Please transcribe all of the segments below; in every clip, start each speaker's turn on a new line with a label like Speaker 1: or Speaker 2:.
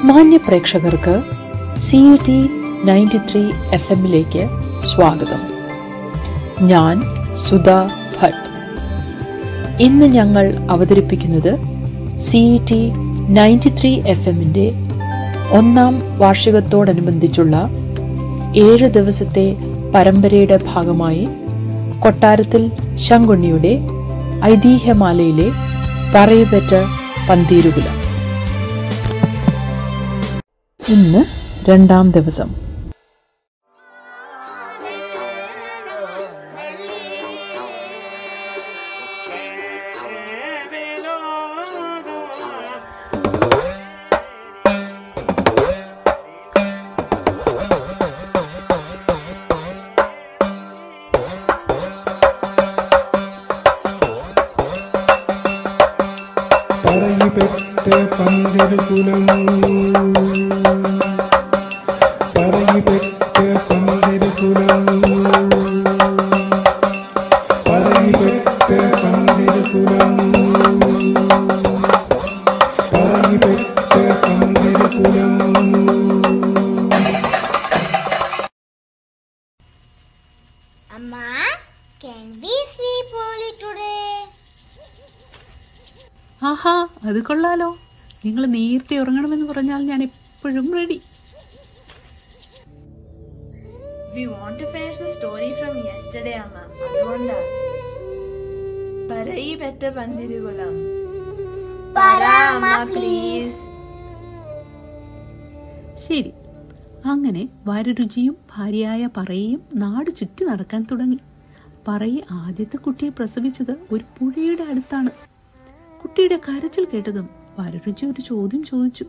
Speaker 1: മാന്യ പ്രേക്ഷകർക്ക് C E T ninety three F എമ്മിലേക്ക് സ്വാഗതം ഞാൻ സുധ ഭട്ട് ഇന്ന് ഞങ്ങൾ അവതരിപ്പിക്കുന്നത് C E T ninety three F എമ്മിൻ്റെ ഒന്നാം വാർഷികത്തോടനുബന്ധിച്ചുള്ള ഏഴ് ദിവസത്തെ പരമ്പരയുടെ ഭാഗമായി കൊട്ടാരത്തിൽ ശങ്കുണ്ണിയുടെ ഐതിഹ്യമാലയിലെ പറയപ്പെട്ട പന്തീരുകുലം ഇന്ന് രണ്ടാം ദിവസം
Speaker 2: പറയിപെറ്റ പന്തിരുകുലം പറയിപെറ്റ പന്തിരുകുലം പറയിപെറ്റ പന്തിരുകുലം പറയിപെറ്റ പന്തിരുകുലം
Speaker 3: Amma, can we sleep early today?
Speaker 4: ആഹാ അത് കൊള്ളാലോ നിങ്ങൾ നേരത്തെ ഉറങ്ങണമെന്ന് പറഞ്ഞാൽ ഞാൻ എപ്പോഴും ready
Speaker 5: We want to finish the story from yesterday, അമ്മ അതുകൊണ്ടാ പറയി പെറ്റ പന്തിരുകുലം പറ അമ്മ പ്ലീസ്
Speaker 4: ശരി അങ്ങനെ വരരുചിയും ഭാര്യയായ പറയും നാട് ചുറ്റി നടക്കാൻ തുടങ്ങി പറയി ആദ്യത്തെ കുട്ടിയെ പ്രസവിച്ചത് ഒരു പുഴയുടെ അടുത്താണ് കുട്ടിയുടെ കരച്ചിൽ കേട്ടതും വരരുചി ഒരു ചോദ്യം ചോദിച്ചു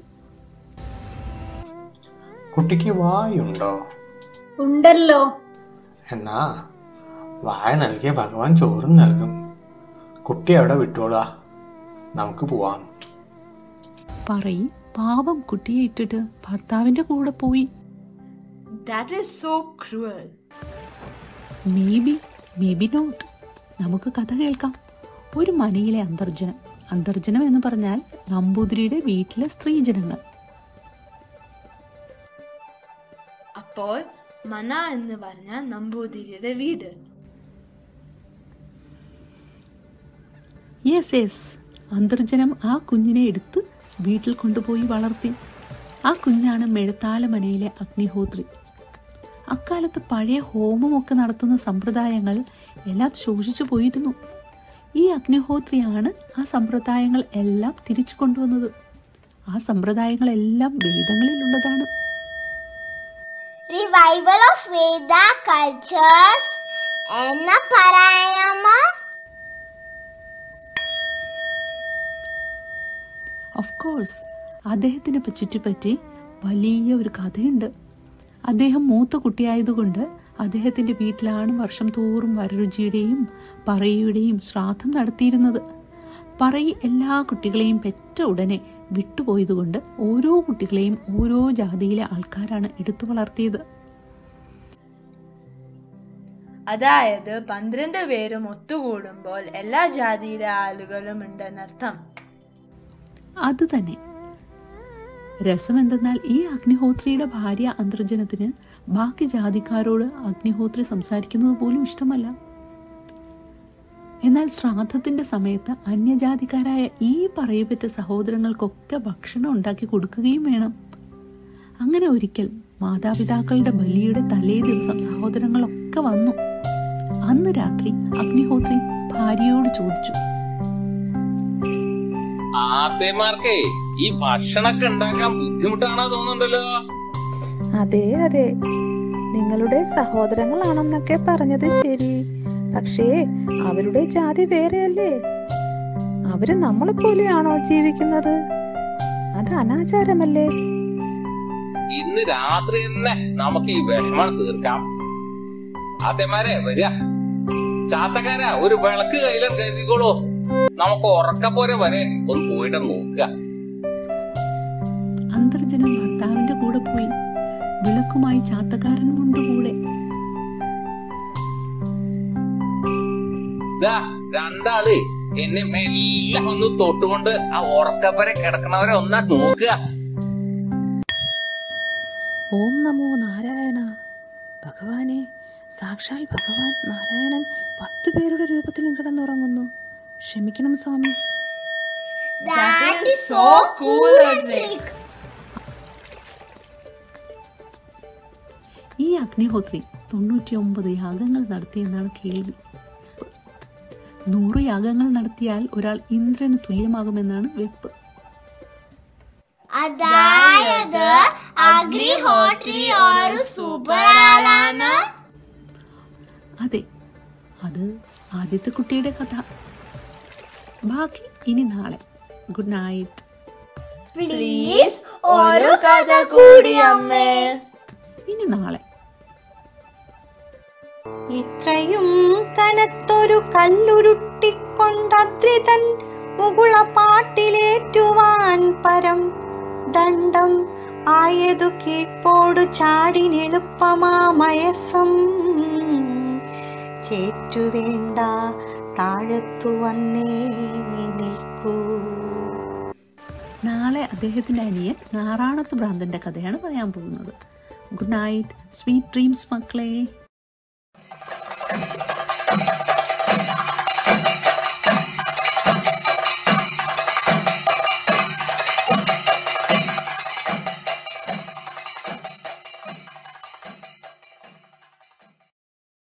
Speaker 6: കുട്ടിക്ക് വായുണ്ടോ
Speaker 7: ഉണ്ടല്ലോ
Speaker 6: എന്നാ വായ നൽകിയ ഭഗവാൻ ചോറും നൽകും കുട്ടി അവിടെ വിട്ടോളാ നമുക്ക് പോവാം
Speaker 4: പറയി പാവം കുട്ടിയെ ഇട്ടിട്ട് ഭർത്താവിന്റെ കൂടെ പോയി
Speaker 5: that is so cruel
Speaker 4: maybe maybe not നമുക്ക് കഥ കേൾക്കാം ഒരു മനയിലെ അന്തർജനം അന്തർജനം എന്ന് പറഞ്ഞാൽ നമ്പൂതിരിയുടെ വീട്ടിലെ സ്ത്രീജനങ്ങൾ
Speaker 5: അപ്പോൾ മന എന്ന് പറഞ്ഞ നമ്പൂതിരിയുടെ വീട്
Speaker 4: യെസ് യെസ് അന്തർജനം ആ കുഞ്ഞിനെ എടുത്ത് വീട്ടിൽ കൊണ്ടുപോയി വളർത്തി ആ കുഞ്ഞാണ് മെഴുത്താല മനയിലെ അഗ്നിഹോത്രി അക്കാലത്ത് പഴയ ഹോമമൊക്കെ നടത്തുന്ന സമ്പ്രദായങ്ങൾ എല്ലാം ശോഷിച്ചു പോയിരുന്നു ഈ അഗ്നിഹോത്രിയാണ് ആ സമ്പ്രദായങ്ങൾ എല്ലാം തിരിച്ചു കൊണ്ടുവന്നത് ആ സമ്പ്രദായങ്ങളെല്ലാം വേദങ്ങളിലുള്ളതാണ്
Speaker 3: Revival of Veda cultures എന്ന പറയാമ
Speaker 4: ഓഫ് കോഴ്സ് അദ്ദേഹത്തിനെ പ- ചുറ്റിപ്പറ്റി വലിയ ഒരു കഥയുണ്ട് അദ്ദേഹം മൂത്ത കുട്ടിയായതുകൊണ്ട് അദ്ദേഹത്തിന്റെ വീട്ടിലാണ് വർഷം തോറും വരരുചിയുടെയും പറയുടെയും ശ്രാദ്ധം നടത്തിയിരുന്നത് പറയി എല്ലാ കുട്ടികളെയും പെറ്റ ഉടനെ വിട്ടുപോയതുകൊണ്ട് ഓരോ കുട്ടികളെയും ഓരോ ജാതിയിലെ ആൾക്കാരാണ് എടുത്തു വളർത്തിയത്
Speaker 5: അതായത് പന്ത്രണ്ട് പേരും ഒത്തുകൂടുമ്പോൾ എല്ലാ ജാതിയിലെ ആളുകളും ഉണ്ടെന്നർത്ഥം
Speaker 4: അത് തന്നെ രസമെന്തെന്നാൽ ഈ അഗ്നിഹോത്രിയുടെ ഭാര്യ അന്തർജനത്തിന് ബാക്കി ജാതിക്കാരോട് അഗ്നിഹോത്രി സംസാരിക്കുന്നത് പോലും ഇഷ്ടമല്ല എന്നാൽ ശ്രാദ്ധത്തിന്റെ സമയത്ത് അന്യജാതിക്കാരായ ഈ പറയപ്പെട്ട സഹോദരങ്ങൾക്കൊക്കെ ഭക്ഷണം ഉണ്ടാക്കി കൊടുക്കുകയും വേണം അങ്ങനെ ഒരിക്കൽ മാതാപിതാക്കളുടെ ബലിയുടെ തലേ ദിവസം സഹോദരങ്ങളൊക്കെ വന്നു അന്ന് രാത്രി അഗ്നിഹോത്രി ഭാര്യയോട് ചോദിച്ചു
Speaker 8: ആത്തേമാർക്കേ ഈ ഭക്ഷണൊക്കെ ഉണ്ടാക്കാൻ ബുദ്ധിമുട്ടാണോ തോന്നുന്നുണ്ടല്ലോ
Speaker 9: അതെ അതെ നിങ്ങളുടെ സഹോദരങ്ങളാണെന്നൊക്കെ പറഞ്ഞത് ശരി പക്ഷേ അവരുടെ ജാതി വേറെയല്ലേ അവര് നമ്മളെ പോലെയാണോ ജീവിക്കുന്നത് അത് അനാചാരമല്ലേ
Speaker 8: ഇന്ന് രാത്രി തന്നെ നമുക്ക് ഈ വിഷമം തീർക്കാം ആത്തേമാരെ വരിക ചാത്തക്കാരാ ഒരു വിളക്ക് കയ്യിലും കരുതിക്കോളൂ നമുക്ക് ഉറക്കപ്പോരെ വരെ ഒന്ന് പോയിട്ട് നോക്കുക
Speaker 4: അന്തർജനം ഭർത്താവിന്റെ കൂടെ പോയി വിളക്കുമായി ചാത്തക്കാരനും ഉണ്ട് കൂടെ
Speaker 8: ദാ രണ്ടാള് എന്നെ മെല്ലെ ഒന്ന് തൊട്ടുകൊണ്ട് ആ ഉറക്കപ്പരെ കിടക്കണവരെ ഒന്നാ നോക്കുക
Speaker 9: ഓം നമോ നാരായണ ഭഗവാനെ സാക്ഷാൽ ഭഗവാൻ നാരായണൻ പത്തു പേരുടെ രൂപത്തിലും കിടന്നുറങ്ങുന്നു ക്ഷമിക്കണം സ്വാമി
Speaker 3: That is so cool, Advik.
Speaker 4: ഈ അഗ്നിഹോത്രി തൊണ്ണൂറ്റിയൊമ്പത് യാഗങ്ങൾ നടത്തിയെന്നാണ് കേൾവി നൂറ് യാഗങ്ങൾ നടത്തിയാൽ ഒരാൾ ഇന്ദ്രന് തുല്യമാകുമെന്നാണ് വെപ്പ്
Speaker 3: അതായത് അഗ്നിഹോത്രി ഒരു സൂപ്പർ ആളാണ്
Speaker 4: അതെ അത് ആദ്യത്തെ കുട്ടിയുടെ കഥ ബാക്കി ഇനി നാളെ ഗുഡ് നൈറ്റ്
Speaker 3: പ്ലീസ് ഒരു കഥ കൂടി അമ്മേ
Speaker 4: ഇനി നാളെ
Speaker 10: ഇത്രയും കനത്തൊരു കല്ലുരുട്ടിക്കൊണ്ടദ്രിതൻ മുകുള പാട്ടിലേറ്റുവാൻ പരം ദണ്ഡം ആയതു കീഴ്പോടു ചാടിനെളുപ്പമാമയസം ചേറ്റുവേണ്ട താഴത്തു വന്നേ നിൽക്കൂ
Speaker 4: നാളെ അദ്ദേഹത്തിന്റെ അനിയൻ നാറാണത്ത് ഭ്രാന്തന്റെ കഥയാണ് പറയാൻ പോകുന്നത് ഗുഡ് നൈറ്റ് സ്വീറ്റ് ഡ്രീംസ് മക്കളെ